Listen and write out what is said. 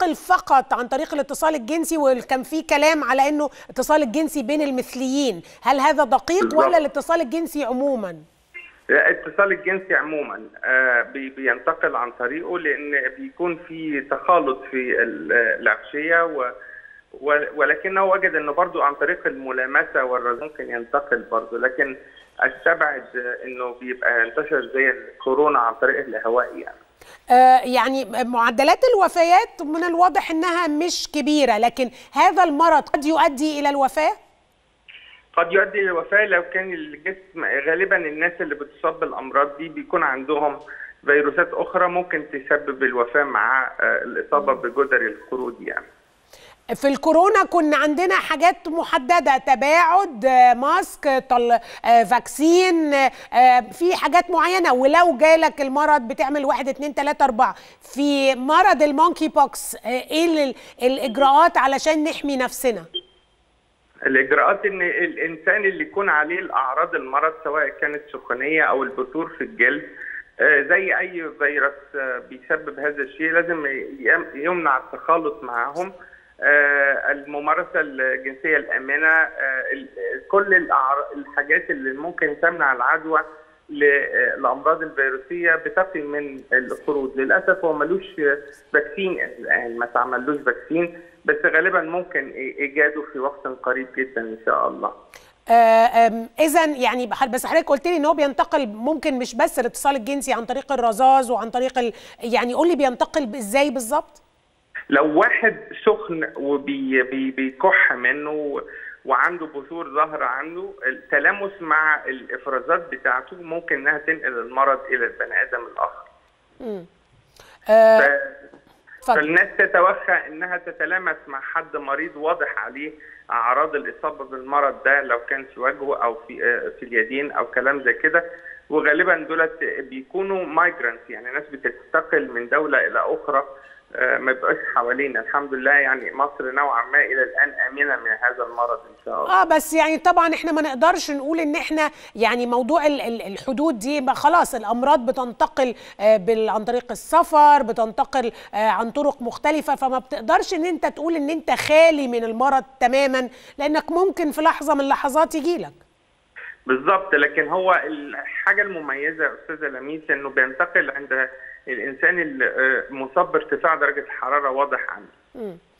بينتقل فقط عن طريق الاتصال الجنسي وكان في كلام على انه الاتصال الجنسي بين المثليين هل هذا دقيق بالظبط. ولا الاتصال الجنسي عموما الاتصال الجنسي عموما آه، بي- بينتقل عن طريقه لان بيكون في تخالط في ال- الاغشيه و و- ولكنه وجد انه برضو عن طريق الملامسه والرذاذ ممكن ينتقل برضو لكن استبعد آه، انه بيبقى انتشر زي الكورونا عن طريق الهواء يعني آه، يعني معدلات الوفيات من الواضح انها مش كبيره لكن هذا المرض قد يؤدي الى الوفاه قد يؤدي الى الوفاه لو كان الجسم غالبا الناس اللي بتصاب بالامراض دي بيكون عندهم فيروسات اخرى ممكن تسبب الوفاه مع آه، الاصابه بجدري القرود يعني في الكورونا كنا عندنا حاجات محددة تباعد آه، ماسك طل... آه، فاكسين آه، في حاجات معينة ولو جالك المرض بتعمل واحد اتنين تلاتة أربعة في مرض المونكي بوكس آه، ايه ال- الإجراءات علشان نحمي نفسنا الاجراءات ان الانسان اللي يكون عليه الاعراض المرض سواء كانت سخونيه او البثور في الجلد آه، زي اي فيروس آه، بيسبب هذا الشيء لازم ي- يمنع التخالط معهم آه، الممارسه الجنسيه الامنه آه، ال- كل الأعر- الحاجات اللي ممكن تمنع العدوى للامراض الفيروسيه بتقي من القرود للاسف هو ملوش فاكسين الان ما تعملوش فاكسين بس غالبا ممكن ايجاده في وقت قريب جدا ان شاء الله اذا يعني بح- بس حضرتك قلت لي ان هو بينتقل ممكن مش بس الاتصال الجنسي عن طريق الرذاذ وعن طريق ال... يعني قول لي بينتقل ازاي بالظبط لو واحد سخن وبيكح منه وعنده بثور ظاهرة عنده التلامس مع الإفرازات بتاعته ممكن إنها تنقل المرض إلى البني آدم الآخر آه، ف... اتفضل فالناس تتوخى انها تتلامس مع حد مريض واضح عليه اعراض الاصابه بالمرض ده لو كان في وجهه او في آه، في اليدين او كلام زي كده وغالبا دولت بيكونوا مايجرانتس يعني ناس بتنتقل من دوله الى اخرى آه، ما بيبقاش حوالينا الحمد لله يعني مصر نوعا ما الى الان امنه من هذا المرض ان شاء الله اه بس يعني طبعا احنا ما نقدرش نقول ان احنا يعني موضوع ال- ال- الحدود دي بقى خلاص الامراض بتنتقل آه، بال- عن طريق السفر بتنتقل آه، عن طرق مختلفه فما بتقدرش ان انت تقول ان انت خالي من المرض تماما لانك ممكن في لحظه من اللحظات يجيلك بالظبط لكن هو الحاجه المميزه يا استاذه لميس انه بينتقل عند الانسان اللي آه، مصاب بارتفاع درجه الحراره واضح عنده مم.